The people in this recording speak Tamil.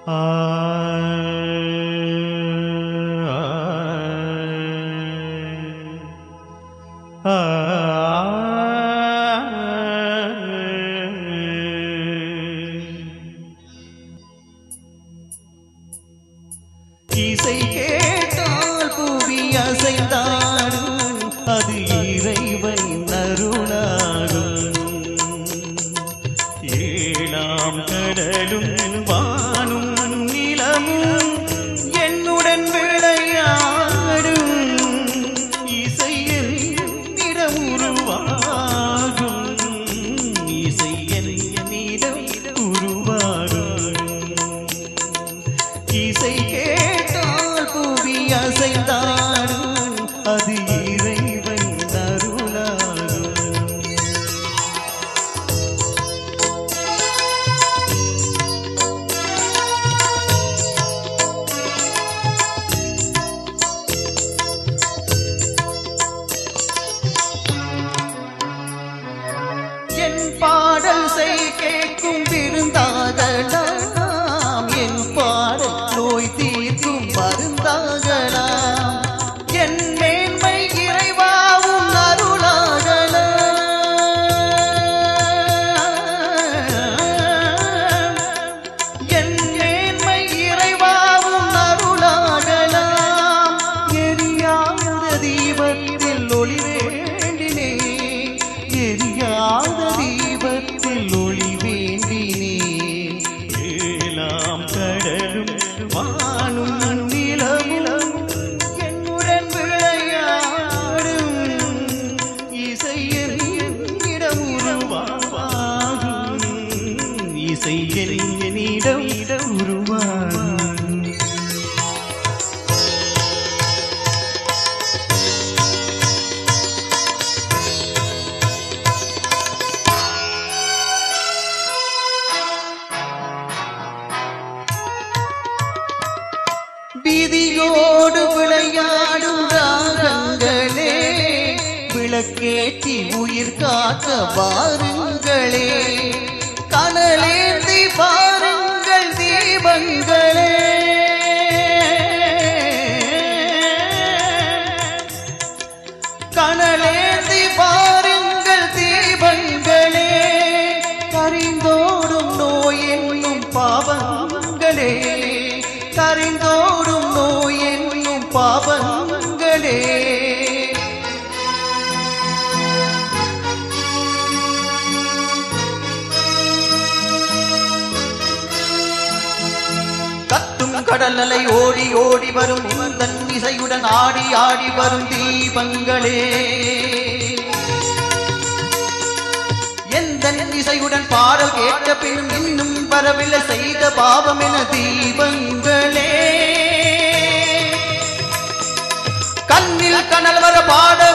இசை கேட்டால் புவி அசைந்தாடும் அது இறைவன் அருளாகும் ஏழாம் கடலும் வானும் நிலமும் என்னுடன் விளையாடும் இசையில் நிறம் உருவாகும் இசையல் நிறம் உருவாகும் இசை கேட்டால் புவி அசைந்தாடும் அது இறைவன் அருளாகும் என் பாடல் செய் கேட்கும் விருந்தாகலாம் என் பாடல் நோய் தீர்க்கும் மருந்தாகலாம் என் மேன்மை இறைவாவும் அருளாகலாம் என் மேன்மை இறைவாவும் அருளாகலாம் எரியாத தீபத்தில் ஒளி வேண்டினே எரியாத தீபத்தில் ஒளி வேண்டினே ஏலாம் கடலும் வானும் நிலமும் என்னுடன் விளையாடும் இசையில் இடம் உருவாகும் இசையில் என்னிடம் உருவாகும் வீதியோடு விளையாடும் ராகங்களே விளக்கேற்றி உயிர் காக்க வாருங்களே கனலேந்தி பாருங்கள் தீபங்களே கனலேந்தி பாருங்கள் தீபங்களே கரிந்தோடும் நோய் என்னும் பாவங்களே கரிந்தோடும் நோய் என்னும் பாவங்களே கத்தும் கடல் அலை ஓடி ஓடி வரும் உந்தன் இசையுடன் ஆடி ஆடி வரும் தீபங்களே எந்த இசையுடன் பாடல் கேட்ட பின் இன்னும் வரவில்லை செய்த பாவம் என தீபங்களே கண்ணில் கனல் வர பாட